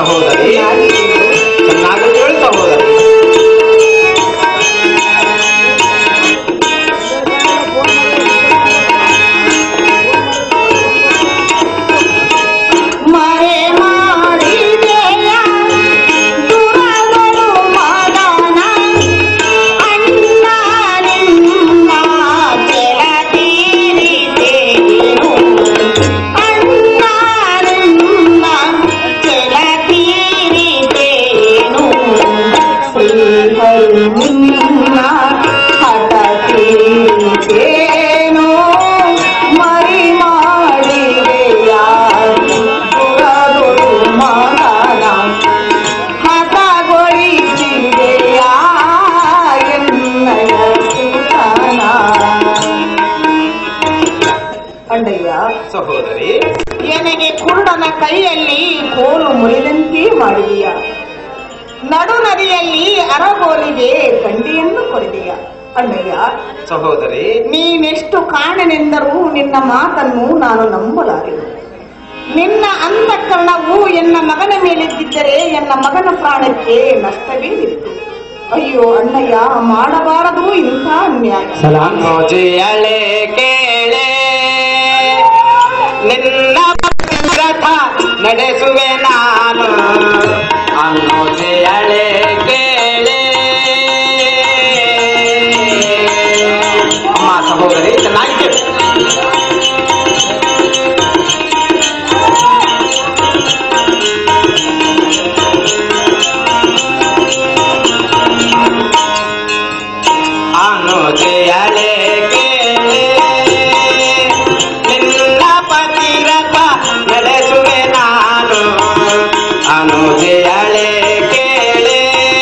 ಸಹೋದರಿ ಚೆನ್ನಾಗಿ ಕೇಳು ಸಹೋದರಿ ಮರೆ ಮಾಡಿದೆಯ ದುರಗಳು ಮಗನ ಅಣ್ಣ ನಿನ್ನ ಕೆಳ ತೀರಿದೆನು ಅಣ್ಣ ನಿನ್ನ ಕೆಳ ತೀರಿದೆನು ಶ್ರೀಹರಿ ನಿನ್ನ ಹಠ ತೀರಿದೆನು ಮರಿ ಮಾಡಿದೆಯ ದುರಗಳು ಮಗನ ಹಠಗೊಳಿಸಿದೆಯ ಎನ್ನಯ ಸುತನ ಅಣ್ಣಯ್ಯ ಸಹೋದರಿ ನನಗೆ ಕುರುಡನ ಕೈಯಲ್ಲಿ ಕೋಲು ಮುರಿದಂತೆ ಮಾಡಿದೆಯ ನಡು ನದಿಯಲ್ಲಿ ಅರಗೋಲಿಗೆ ಕಂಡಿಯನ್ನು ಕೊರಿದೆಯ ಅಣ್ಣಯ್ಯ ಸಹೋದರಿ ನೀನೆಷ್ಟು ಕಾಣನೆಂದರೂ ನಿನ್ನ ಮಾತನ್ನು ನಾನು ನಂಬಲಾರೆನು ನಿನ್ನ ಅಂತಃಕರಣವು ಎನ್ನ ಮಗನ ಮೇಲಿದ್ದಿದ್ದರೆ ಎನ್ನ ಮಗನ ಪ್ರಾಣಕ್ಕೆ ನಷ್ಟವೇ ಇತ್ತು ಅಯ್ಯೋ ಅಣ್ಣಯ್ಯ ಮಾಡಬಾರದು ಇಂಥ ಅನ್ಯಾಯ ಮೋಜಿಯಳೆ ಕೇಳೆ ನಿನ್ನ ರಥ ನಡೆಸುವೆ ನಾನು ಅನ್ನೋಜಿಯಳೆ ಕೇಳೆ ಅಮ್ಮ ಸಹೋದರಿ ಚೆನ್ನಾಗಿ ಕೇಳು. ಅನ್ನೋಜಿಯಳೆ ಕೇಳೆ ನಿನ್ನ ಪತಿರಥ ನಡೆಸುವೆ ನಾನು ಅನುಜಯಳೆ ಕೇಳೆ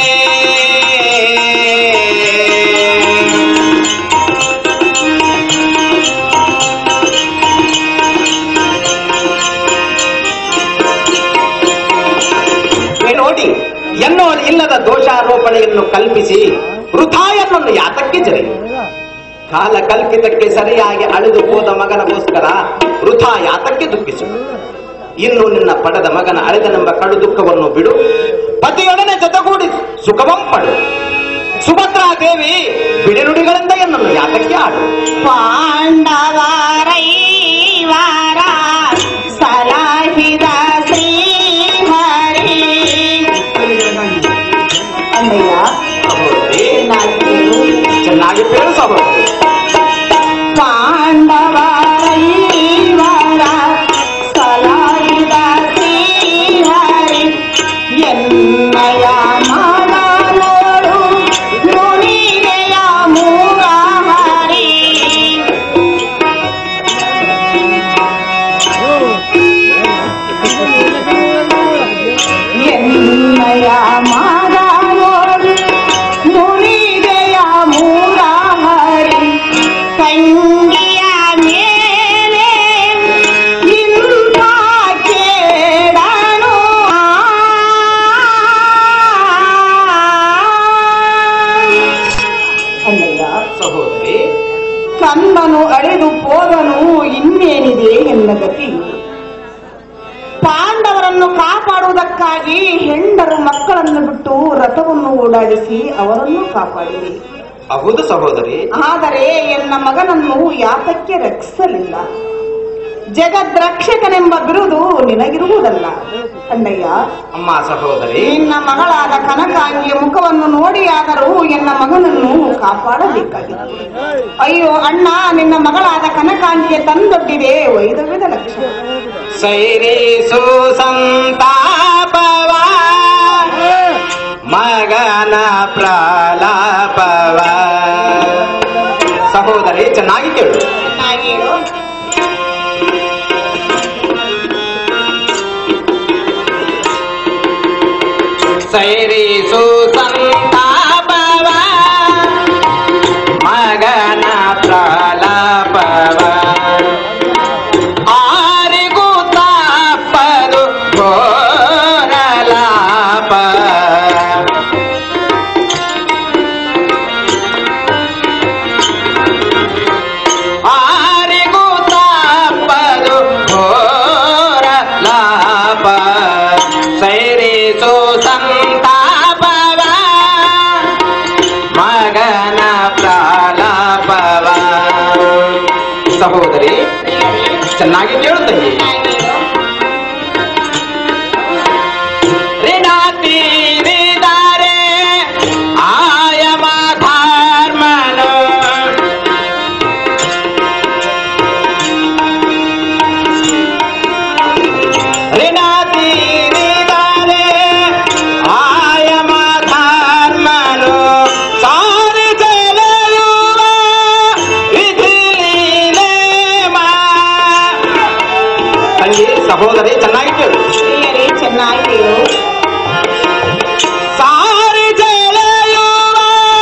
ಏ ನೋಡಿ ಎನ್ನೋ ಇಲ್ಲದ ದೋಷಾರೋಪಣೆಯನ್ನು ಕಲ್ಪಿಸಿ ವೃಥಾಯನನ್ನು ಯಾತಕ್ಕೆ ಜರುಗಿ ಕಾಲ ಕಲ್ಪಿತಕ್ಕೆ ಸರಿಯಾಗಿ ಅಳೆದು ಹೋದ ಮಗನಗೋಸ್ಕರ ವೃಥಾ ಯಾತಕ್ಕೆ ದುಃಖಿಸು ಇನ್ನು ನಿನ್ನ ಪಡೆದ ಮಗನ ಅಳೆದನೆಂಬ ಕಡು ದುಃಖವನ್ನು ಬಿಡು ಪತಿಯೊಡನೆ ಜೊತೆಗೂಡಿ ಸುಖವಂ ಪಡು ಸುಭದ್ರಾ ದೇವಿ ಬಿಡಿನುಡಿಗಳಿಂದ ಎನ್ನನ್ನು ಯಾತಕ್ಕೆ ಆಡು ಪಾಂಡವರೈವಾರ ಸಲಹಿದ ಶ್ರೀಹರಿ ಅಣ್ಣಯ್ಯ ಸಹೋದರಿ, ಚೆನ್ನಾಗಿ ಕೇಳು. ಚೆನ್ನಾಗಿ ಕೇಳು ಸಹೋದರಿ ಪಾಂಡವರೈವಾರ ಸಲಹಿದ ಶ್ರೀಹರಿ ಎನ್ನಯ ಮಗನೋಡು ಮುನಿಗೆಯ ಮೂರಹರಿ ಎನ್ನಯ ಮಗನೋಡು ಮುನಿಗೆಯ ಮೂರಹರಿ ತಂಗಿಯ ಮೇಲೆ ಇಂಥ ಕೇಡನು ಅಣ್ಣಯ್ಯ ಸಹೋದರಿ ಕನ್ನನು ಅಳೆದು ಹೋದನು ಇನ್ನೇನಿದೆ ಎನ್ನ ಗತಿ ಪಾಂಡವರನ್ನು ಕಾಪಾಡುವುದಕ್ಕಾಗಿ ಹೆಂಡರು ಮಕ್ಕಳನ್ನು ಬಿಟ್ಟು ರಥವನ್ನು ಓಡಾಡಿಸಿ ಅವರನ್ನು ಕಾಪಾಡಿರಿ ಹೌದು ಸಹೋದರಿ ಆದರೆ ಎನ್ನ ಮಗನನ್ನು ಯಾತಕ್ಕೆ ರಕ್ಷಿಸಲಿಲ್ಲ ಜಗದ್ರಕ್ಷಕನೆಂಬ ಬಿರುದು ನಿನಗಿರುವುದಲ್ಲ ಅಣ್ಣಯ್ಯ ಅಮ್ಮ ಸಹೋದರಿ ನಿನ್ನ ಮಗಳಾದ ಕನಕಾಂಗಿಯ ಮುಖವನ್ನು ನೋಡಿಯಾದರೂ ಎನ್ನ ಮಗನನ್ನು ಕಾಪಾಡಬೇಕಾಗಿತ್ತು ಅಯ್ಯೋ ಅಣ್ಣ ನಿನ್ನ ಮಗಳಾದ ಕನಕಾಂಗಿಯ ತಂದೊಡ್ಡಿದೆ ವೈದವ್ಯದ ಲಕ್ಷಣ ಸೈರಿಸು ಸಂತಾಪವ ಮಗನ ಪ್ರಲಾಪವ ಸಹೋದರಿ ಚೆನ್ನಾಗಿ ಕೇಳು ಸೈರಿಸು ಸಂತಾಪವ ಮಗನ ಪ್ರಲಾಪವ ಆರಿಗೂ ತಾಪದು ಘೋರಲಾಪ ಆರಿಗೂ ತಾಪದು ಘೋರಲಾಪ ಸೈರಿ ಚೆನ್ನಾಗಿ ಕೇಳು ತಂಗಿ ಋಣ ತೀರಿದರೆ ಆಯಮ ಧರ್ಮನು ಋಣ ತೀರಿದರೆ ಆಯಮ ಧರ್ಮನು ಸಾರಿ ಚೆಲೆಯುವ ವಿಧಿಲೀಲೆಮ. ತಂಗಿ ಸಹೋದರಿ ಚೆನ್ನಾಗಿ ಕೇಳು ಪ್ರಿಯರೇ ಚೆನ್ನಾಗಿ ಹೇಳು ಸಾರಿ ಚೆಲೆಯುವ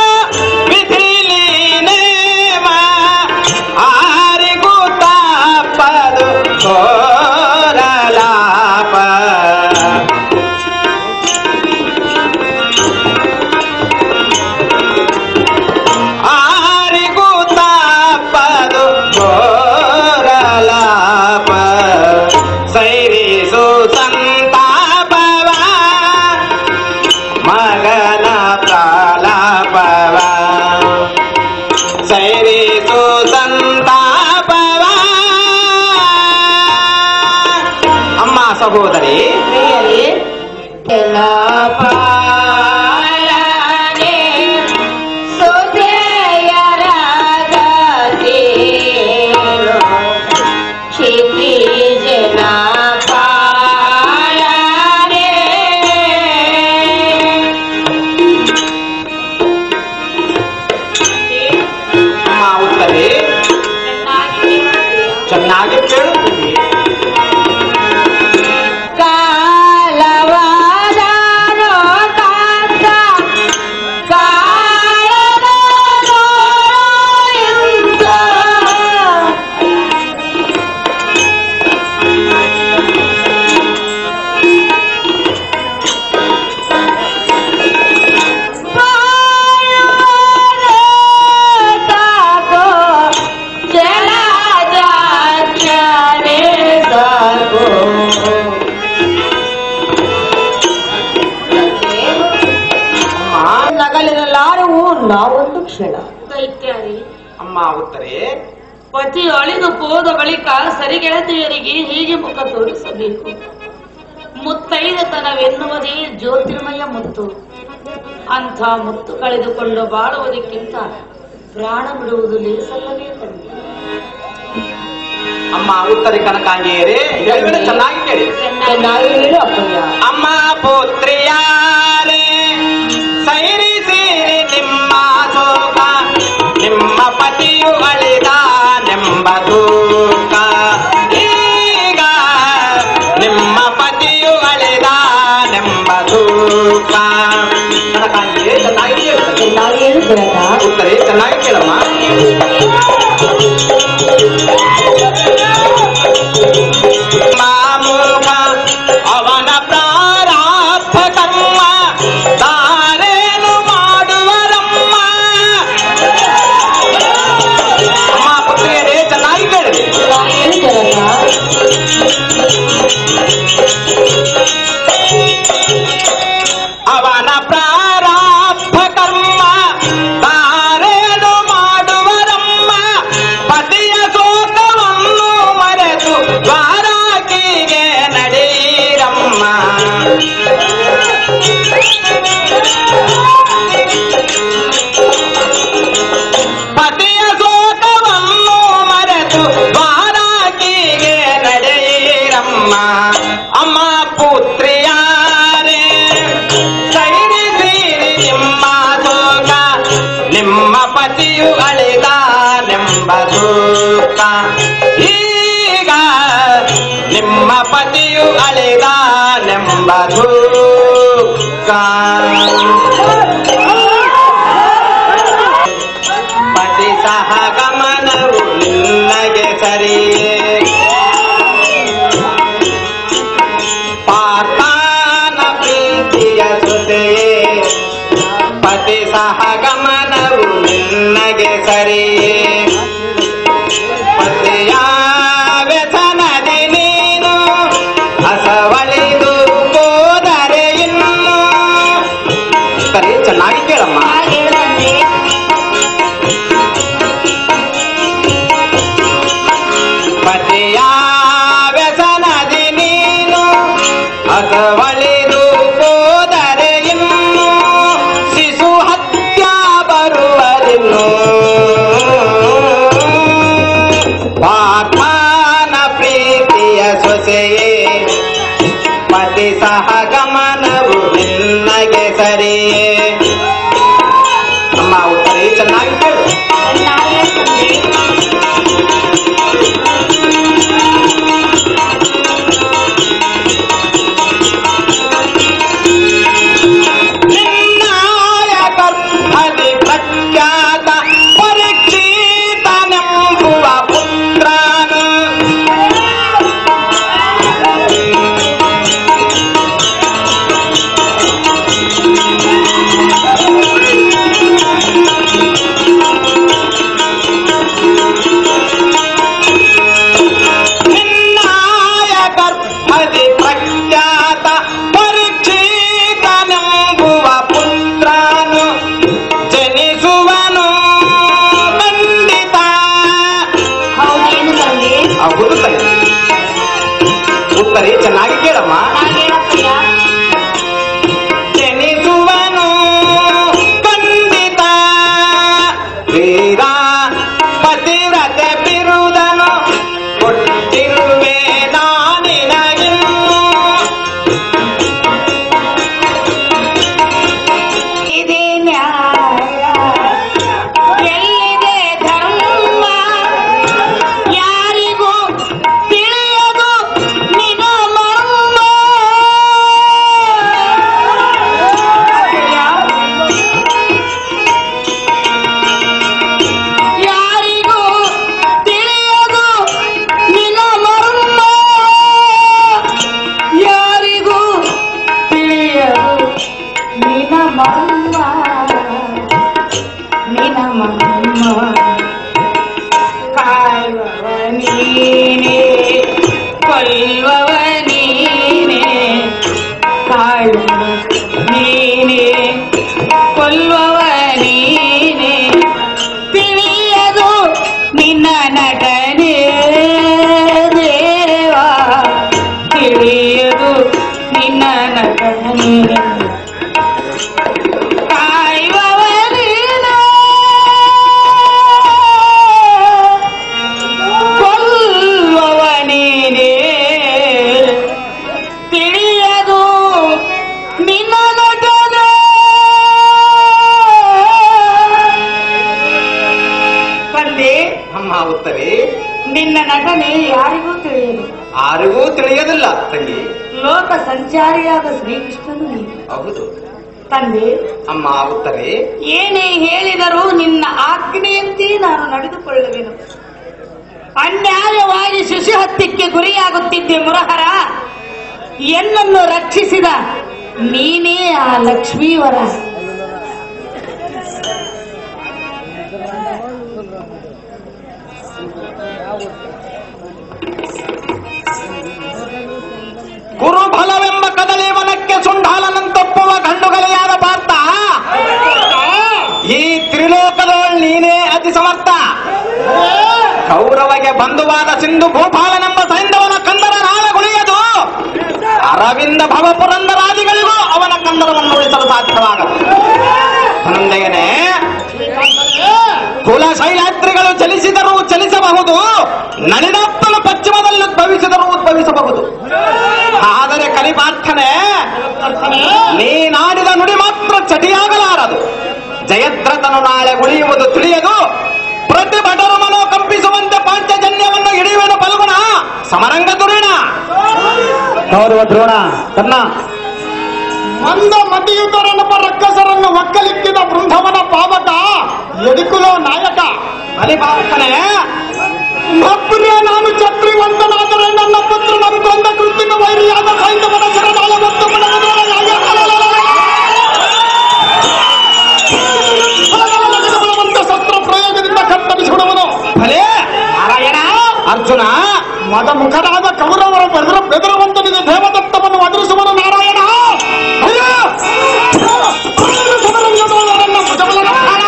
ವಿಧಿಲೀಲೆಮ. ಆರಿಗೂ ತಪ್ಪದು ಕೋರಲಾಪ ಆರಿಗೂ ತಪ್ಪದು ಕೋರಲಾಪ ಸೈರಿಸು ಸಂತಾಪವ ಮಗನ ಪ್ರಾಲಾಪವ ಸೈರಿಸು ಸಂತಾಪವ ಅಮ್ಮ ಸಹೋದರಿ ಪ್ರಿಯರೇ ಪಾಲನೆ ಸುಜಯರಾಗತೀರು ಕ್ಷಿತಿಜನ ಪಾಲನೆ ಅಮ್ಮ ಉತ್ತರೆ ಚೆನ್ನಾಗಿ ಕೇಳುತ್ತೀವಿ ಕಾಲವಾದನೋ ಕಾಂತ ಕಾಳದ ಇಂತ ತಾಕೋ ಜಲಜಾಕ್ಷರೇ ಸಾಕೋ ಅಮ್ಮ ನಗಲಿರಲಾರವು ನಾವೊಂದು ಕ್ಷಣ ದೈತ್ಯಾರಿ ಅಮ್ಮ ಉತ್ತರೆ ಪತಿ ಅಳಿದು ಹೋದ ಬಳಿಕ ಸರಿಗೆಳತಿಯರಿಗೆ ಹೀಗೆ ಮುಖ ತೋರಿಸಬೇಕು ಮುತ್ತೈದತನವೆನ್ನುವುದೇ ಜ್ಯೋತಿರ್ಮಯ ಮುತ್ತು ಅಂಥ ಮುತ್ತು ಕಳೆದುಕೊಂಡು ಬಾಳುವುದಕ್ಕಿಂತ ಪ್ರಾಣ ಬಿಡುವುದು ಲೇಸಲ್ಲವೇ ತಂದೆ ಅಮ್ಮ ಉತ್ತರಿ ಕನಕಾಂಗಿಯರೇ ಹೇಳಿದ್ರೆ ಚೆನ್ನಾಗಿ ಕೇಳಿ ಚೆನ್ನಾಗಿ ಹೇಳು ಅಪ್ಪಯ್ಯ ಅಮ್ಮ ಪುತ್ರಿಯಾರೇ ಸೈರಿಸಿ ನಿಮ್ಮ ಶೋಕ ನಿಮ್ಮ ಪತಿಯು ಅಳಿದ ನೆಂಬ ದೂಕ ಈಗ ನಿಮ್ಮ ಪತಿಯು ಅಳಿದ ನೆಂಬ ದೂಕ ಕನಕಾಂಗಿಯೇ ಚೆನ್ನಾಗಿ ಕೇಳ್ತಾರೆ ಚೆನ್ನಾಗಿ ಹೇಳು ಬೆಳಕ ಉತ್ತರೆ ಚೆನ್ನಾಗಿ ಕೇಳಮ್ಮ ಮಾಮೂಕ ಅವನ ಪ್ರಾರಾಬ್ಧ ಕರ್ಮ ತಾರೇನು ಮಾಡುವರಮ್ಮ ಅಮ್ಮ ಪುತ್ರಿಯರೇ ಚೆನ್ನಾಗಿ ಕೇಳಿರಿ ಚೆನ್ನಾಗಿ ಹೇಳು ಬೆಳಕ ಅವನ ಪ್ರಾರಾಬ್ಧ ಕರ್ಮ ತಾರೇನು ಮಾಡುವರಮ್ಮ ಪತಿಯ ಶೋಕವನ್ನು ಮರೆತು ದ್ವಾರಾಕಿಗೆ ನಡೆಯಿರಮ್ಮ ಪತಿಯ ಶೋಕವನ್ನು ಮರೆತು ದ್ವಾರಾಕಿಗೆ ನಡೆಯಿರಮ್ಮ ಅಮ್ಮ ಪುತ್ರಿಯಾರೇ ಸೈರಿಸಿ ನಿಮ್ಮ ಶೋಕ ನಿಮ್ಮ ಪತಿಯು ಅಳಿದ ನೆಂಬ ಶೋಕ ಈಗ ನಿಮ್ಮ ಪತಿಯು ಅಳಿದ ನೆಂಬ ಶೋಕ ಪತಿ ಸಹ ಗಮನವು ನಿನ್ನಗೆ ಸರಿಯೇ ಪಾರ್ಥಾನ ಪ್ರೀತಿಯ ಸುತೆಯೇ ಪತಿ ಸಹ ಗಮನವು ನಿನ್ನಗೆ ಸರಿಯೇ ಪತಿಯ ವ್ಯಸನದಿ ನೀನು ಹಸವಳಿದು ಹೋದರೆ ಇನ್ನು ಪತಿ ಸಹ ಗಮನವು ನಿನ್ನಗೆ ಸರಿಯೇ ಅಮ್ಮ ಉತ್ತರೇ ಚೆನ್ನಾಗಿ ಕೇಳು ನಿನ್ನಾಯ ಗರ್ಭದಿ ಪ್ರಖ್ಯಾತ ಪರೀಕ್ಷಿತನೆಂಬುವ ಪುತ್ರನು ನಿನ್ನಾಯ ಗರ್ಭದಿ ಪ್ರಖ್ಯಾತ ಪರೀಕ್ಷಿತನೆಂಬುವ ಪುತ್ರನು ಜನಿಸುವನು ಖಂಡಿತ ಹೌದೇನು ತಂದೆ ಹೌದು ತಂಗಿ ಉತ್ತರೇ ಚೆನ್ನಾಗಿ ಕೇಳಮ್ಮ ಹಾಗೇನಪ್ಪಯ್ಯ ಜನಿಸುವನು ಖಂಡಿತ ವೀರ ಪತಿವ್ರತೆ ಬಿರುದನು ಕೊಟ್ಟಿರುವೆ ನಾನಿನಗಿನ್ನು ಇದೇ ನ್ಯಾಯ ಎಲ್ಲಿದೆ ಧರ್ಮ ಯಾರಿಗೂ ತಿಳಿಯದು ನಿನ ಮರ್ಮ ಯಾರಿಗೂ ತಿಳಿಯದು ನಿನ ಮರ್ಮ ಯಾರಿಗೂ ತಿಳಿಯದು ನಿನ ಮರ್ಮ ನಿನ ಮರ್ಮ ಕಾಯುವವ ನೀನೇ ಕೊಲ್ಲುವವ ನೀನೇ ಕಾಯುವ ನೀನೇ ಕೊಲ್ಲುವವ ನೀನೇ ತಿಳಿಯದು ನಿನ್ನ ನಟನೆ ದೇವಾ ತಿಳಿಯದು ನಿನ್ನ ನಟನೆ ಕಾಯುವವ ನೀನೇ ಕೊಲ್ಲುವವ ನೀನೇ ತಿಳಿಯದು ನಿನ್ನ ನಟನೆ ತಂದೆ ಅಮ್ಮ ಉತ್ತರೇ ನಿನ್ನ ನಟನೆ ಯಾರಿಗೂ ತಿಳಿಯದು ಯಾರಿಗೂ ತಿಳಿಯೋದಿಲ್ಲ ತಂಗಿ ಲೋಕ ಸಂಚಾರಿಯಾದ ಶ್ರೀಕೃಷ್ಣನು ನೀನು ಹೌದು ತಂದೆ ಅಮ್ಮ ಉತ್ತರೇ ಏನೇ ಹೇಳಿದರೂ ನಿನ್ನ ಆಜ್ಞೆಯಂತೆ ನಾನು ನಡೆದುಕೊಳ್ಳುವೆನು ಅನ್ಯಾಯವಾಗಿ ಶಿಶು ಹತ್ಯಕ್ಕೆ ಗುರಿಯಾಗುತ್ತಿದ್ದೆ ಮುರಹರ ಎನ್ನನ್ನು ರಕ್ಷಿಸಿದ ನೀನೇ ಆ ಲಕ್ಷ್ಮೀವರ ಕುರುಫಲವೆಂಬ ಕದಲಿ ವನಕ್ಕೆ ಸುಂಡಾಲನಂತೊಪ್ಪುವ ಗಂಡುಗಲೆಯಾದ ಪಾರ್ಥ ಈ ತ್ರಿಲೋಕದೊಳ್ ನೀನೇ ಅತಿ ಸಮರ್ಥ ಕೌರವಗೆ ಬಂಧುವಾದ ಸಿಂಧು ಭೂಪಾಲನೆಂಬ ಸೈಂಧವನ ಕಂದರ ನಾಳ ಗುಳಿಯದು ಅರವಿಂದ ಭವ ಪುರಂದರಾದಿಗಳಿಗೂ ಅವನ ಕಂದರವನ್ನು ಉಳಿಸಲು ಸಾಧ್ಯವಾಗದು ತಂದೆಯನೇ ಕುಲ ಶೈಲಾತ್ರಿಗಳು ಚಲಿಸಿದರೂ ಚಲಿಸಬಹುದು ನಳಿನಾಪ್ತನು ಪಶ್ಚಿಮದಲ್ಲಿ ಉದ್ಭವಿಸಿದರೂ ಉದ್ಭವಿಸಬಹುದು ಆದರೆ ಕಲಿಪಾರ್ಥನೆ ನೀನಾಡಿದ ನುಡಿ ಮಾತ್ರ ಚಟಿಯಾಗಲಾರದು ಜಯದ್ರಥನು ನಾಳೆ ಉಳಿಯುವುದು ತಿಳಿಯದು ಪ್ರತಿಭಟರು ಮನೋ ಕಂಪಿಸುವಂತೆ ಪಾಂಚಜನ್ಯವನ್ನು ಹಿಡಿಯುವನು ಫಲ್ಗುಣ ಸಮರಂಗ ದುರಿಣ ಗೌರವ ದ್ರೋಣ ತನ್ನ ಮಂದ ಮತಿಯುತರನೊಬ್ಬ ರಕ್ಕಸರನ್ನು ಒಕ್ಕಲಿಕ್ಕಿದ ಬೃಂದವನ ಪಾವಕ ಎಡಿಕುಲೋ ನಾಯಕ ಕಲಿಪಾರ್ಥನೆ ಒಬ್ಬನೇ ನಾನು ಛತ್ರಿವಂತನಾದರೆ ನನ್ನ ಪುತ್ರ ನಮ್ಮ ಕೊಂದ ಕೃತಿಕ ವೈರಿಯಾದ ಸೈನ್ಯವನ ಶರಣಾಯ ಮತ್ತು ಬಿಡುವುದರ ನ್ಯಾಯ. ಬಲವಂತ ಶಸ್ತ್ರ ಪ್ರಯೋಗದಿಂದ ಕತ್ತರಿಸಿಬಿಡುವನು ಭಲೇ ನಾರಾಯಣ ಅರ್ಜುನ ಮದ ಮುಖರಾದ ಕೌರವರ ಬೆದರ ಬೆದರುವಂತನಿಗೆ ದೇವದತ್ತವನ್ನು ಒದರಿಸುವನು ನಾರಾಯಣ ಅಯ್ಯೋ! ಸಮರಂಗದವರನ್ನ ಭುಜಬಲನ ಪ್ರಾಣ.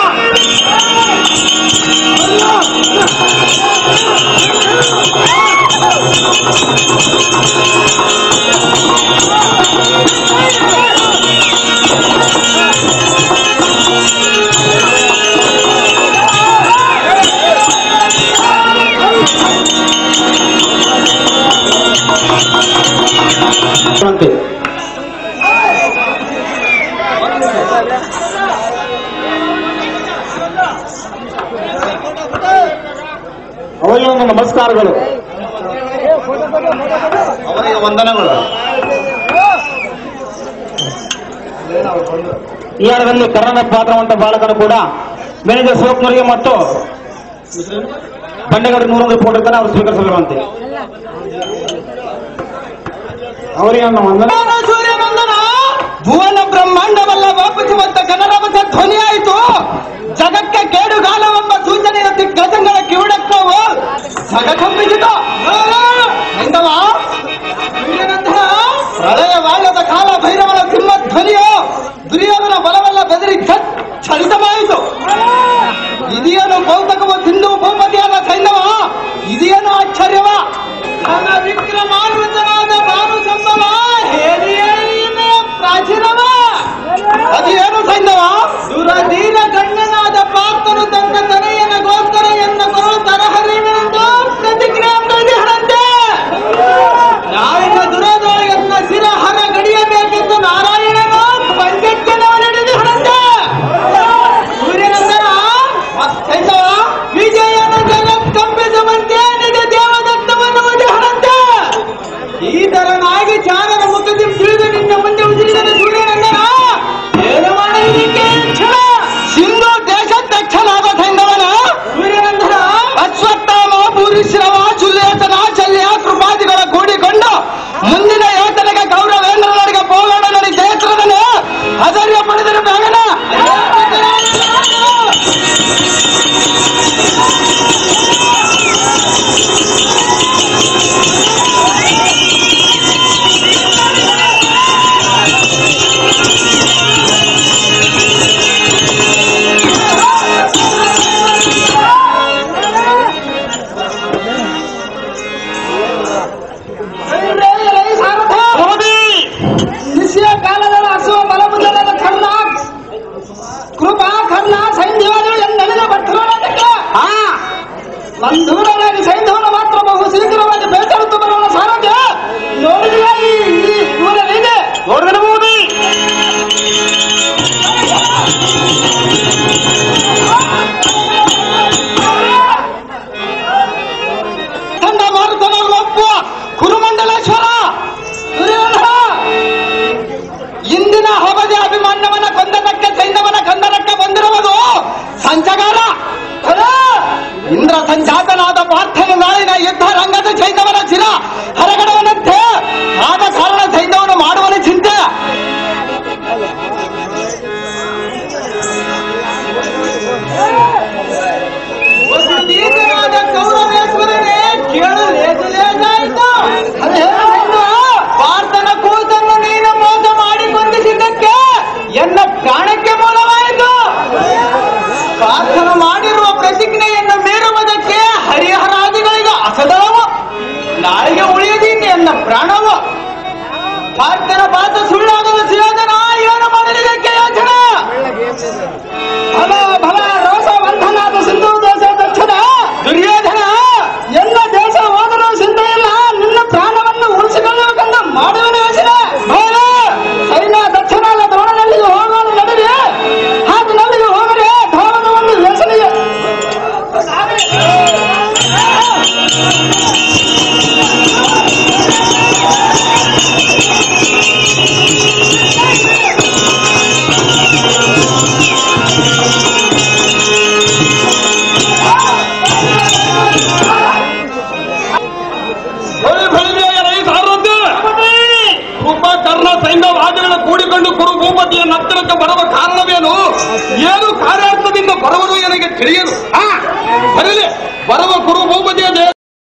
¡Vamos! ಅವರಿಗೆ ಒಂದು ನಮಸ್ಕಾರಗಳು ಅವರಿಗೆ ವಂದನೆಗಳು ಈ ಆಟದಲ್ಲಿ ಕರ್ನಾಟಕ ಪಾತ್ರವಂತ ಬಾಲಕರು ಕೂಡ ಮ್ಯಾನೇಜರ್ ಶಿವಕುಮಾರ್ಗೆ ಮತ್ತು ಬಂಡೆಗೌಡ ನೂರೊಂದು ಫೋಟೋ ಇರ್ತಾನೆ ಅವರು ಸ್ವೀಕರಿಸಬೇಕಂತೆ ಅವರಿಗೆ ಒಂದು ವಂದನೆ ಸೂರ್ಯನಂದನ ಭುವನ ಬ್ರಹ್ಮಾಂಡವಲ್ಲ ವಾಪಿಸುವಂತ ಗಣರವಸ ಧ್ವನಿಯಾಯಿತು ಜಗಕ್ಕೆ ಕೇಡುಗಾಲವೆಂಬ ಸೂಚನೆಯ ದಿಗ್ಗಜಗಳ ಕಿವುಡಕ್ಕವು ಜಗಕಂಬಿಸಿತು ಎಂದವ ಸೂರ್ಯನಂದನ ಪ್ರಳಯವಾಗದ ಕಾಲ ಭೈರವನ ಸಿಂಹ ಧ್ವನಿಯು ದುರ್ಯೋಧನ ಬಲವೆಲ್ಲ ಬೆದರಿ ಛತ್ ಛಲಿತವಾಯಿತು ಇದೇನು ಕೌತಕವು ಸಿಂಧು ಭೂಪತಿಯಾದ ಸೈನ್ಯವ ಇದೇನು ಆಶ್ಚರ್ಯವ ನನ್ನ ವಿಕ್ರಮಾನ್ವಿತನಾದ ಬಾನು ಸಂಭವ ಹೇರಿಯೇನ ಪ್ರಾಚೀನವ ಅದೇನು ಸೈನ್ಯವ ದುರಧೀನ ಗಣ್ಯನಾದ ಪಾರ್ಥನು ತನ್ನ ತನೆಯನ ಗೋಸ್ಕರ ಎನ್ನ ಕೊರು ತರಹರಿವೆಂದು ಪ್ರತಿಕ್ರಿಯೆ ಮಾಡಿದರಂತೆ ನಾಯಿನ ದುರದ ಎನ್ನ ಶಿರ ಹರ ಗಡಿಯಬೇಕೆಂದು ನಾರಾಯಣನು ಪಂಚಕ್ಕನವ ನಡೆದಿರಂತೆ ಸೂರ್ಯನಂದನ ಸೈನ್ಯವ ವಿಜಯನ ಜಗತ್ ಕಂಪಿಸುವಂತೆ ನಿಜ ದೇವದತ್ತವನ್ನು ಉದಿಹರಂತೆ ಈ ತರನಾಗಿ ಚಾರನ ಮುಖದಿ ತಿಳಿದು ನಿನ್ನ ಮುಂದೆ ಉಸಿರಿದ ಸೂರ್ಯನಂದನ ಏನು ಮಾಡಲಿಕ್ಕೆ ಕ್ಷಣ ಸಿಂಧು ದೇಶಾಧ್ಯಕ್ಷನಾದ ಸೈಂಧವನ ಸೂರ್ಯನಂದನ ಅಶ್ವತ್ಥಾಮ ಭೂರಿಶ್ರವ ಸುಲೇತನ ಶಲ್ಯ ಕೃಪಾದಿಗಳ ಕೂಡಿಕೊಂಡು ಮುಂದಿನ ಯೋಚನೆಗೆ ಗೌರವೇಂದ್ರನಿಗೆ ಪೋಗಾಡ ನಡಿ ಜಯತ್ರದನೆ ಅದರ್ಯ ಪಡೆದರು ಬೇಗನ ನಿಶ್ಚಯ ಕಾಲದ ಹಸುವ ಬಲಬುದ್ಧದ ಕರ್ಣ ಕೃಪಾ ಕರ್ಣ ಸೈನ್ಯವಾದರು ಎಂದೆಲ್ಲ ಬರ್ತಿರೋದಕ್ಕೆ ಮಂದೂರನಾಗಿ ಸೈನ್ಯವನ್ನು ಮಾತ್ರ ಬಹು ಶೀಘ್ರವಾಗಿ ಬೇಸರುತ್ತು ಬರುವ ಸಾರಥ್ಯ ನೋಡಿದೆಯಾ ಈ ಈ ಊರಲ್ಲಿದೆ ನೋಡಿರಬಹುದು ತಂಡ ಮಾರುತನವರು ಒಪ್ಪುವ ಕುರುಮಂಡಲೇಶ್ವರ ದುರ್ಯೋಧನ ಇಂದಿನ ಹವದೆ ಅಭಿಮನ್ಯವನ ಕೊಂದನಕ್ಕೆ ಸೈನ್ಯವನ ಕಂದನಕ್ಕೆ ಬಂದಿರುವುದು ಸಂಚಗಾರ ಖರೆ? ಇಂದ್ರ ಸಂಜಾತನಾದ ಪಾರ್ಥನು ನಾಳಿನ ಯುದ್ಧ ರಂಗದ ಸೈನ್ಯವನ ಚಿರ ಹರಗಡವನಂತೆ ಆದ ಕಾರಣ ಸೈನ್ಯವನ್ನು ಮಾಡುವನ ಚಿಂತೆ ದೀರ್ಘವಾದ ಕೌರವೇಶ್ವರನೇ ಕೇಳು ಲೇಸು ಲೇಸಾಯಿತು ಅದು ಹೇಳು ಪಾರ್ಥನ ಕೂತನ್ನು ನೀನು ಮೋಸ ಮಾಡಿ ಕೊಂದಿಸಿದ್ದಕ್ಕೆ ಎನ್ನ ಪ್ರಾಣಕ್ಕೆ ಮೂಲವಾಯಿತು ಪಾರ್ಥನ ಮಾಡಿರುವ ಪ್ರತಿಜ್ಞೆಯನ್ನು ಮೀರುವುದಕ್ಕೆ ಹರಿಹರಾದಿಗಳಿಗೆ ಅಸದಳವು ನಾಳೆಗೆ ಉಳಿಯದೀನಿ ಎನ್ನ ಪ್ರಾಣವು ಪಾರ್ಥನ ಪಾತ ಸುಳ್ಳಾಗಲು ಸುಯೋಧನ ಏನು ಮಾಡಲಿಕ್ಕೆ ಯೋಚನೆ ಭಲ ಭಲ ರೋಷ ಬಂಧನಾದ ಸಿಂಧು ದೇಶ ದಕ್ಷಿಣ ದುರ್ಯೋಧನ ಎಲ್ಲ ದೇಶ ಹೋದರೂ ಸಿಂಧು ಇಲ್ಲ ನಿನ್ನ ಪ್ರಾಣವನ್ನು ಉಳಿಸಿಕೊಳ್ಳಬೇಕೆಂದು ಮಾಡುವನು ಯೋಚನೆ ಭಲ ಸೈನ್ಯ ದಕ್ಷಿಣ ಅಲ್ಲ ದ್ರೋಣನಲ್ಲಿಗೆ ಹೋಗೋಣ ನಡೀರಿ ಹಾಗೆ ನಲ್ಲಿಗೆ ಹೋಗರೆ ಧೋರಣವನ್ನು ಯೋಚನೆಗೆ ಕೃಪ ಕರ್ಣ ಸೈನ್ಯ ರಾಜಗಳ ಕೂಡಿಕೊಂಡು ಕುರು ಭೂಪತಿಯ ನತ್ತರಕ್ಕೆ ಬರುವ ಕಾರಣವೇನು ಏನು ಕಾರ್ಯಾರ್ಥದಿಂದ ಬರುವುದು ನನಗೆ ತಿಳಿಯದು ಆ, ಬರಲಿ ಬರುವ ಕುರು ಭೂಪತಿಯ ದೇಹ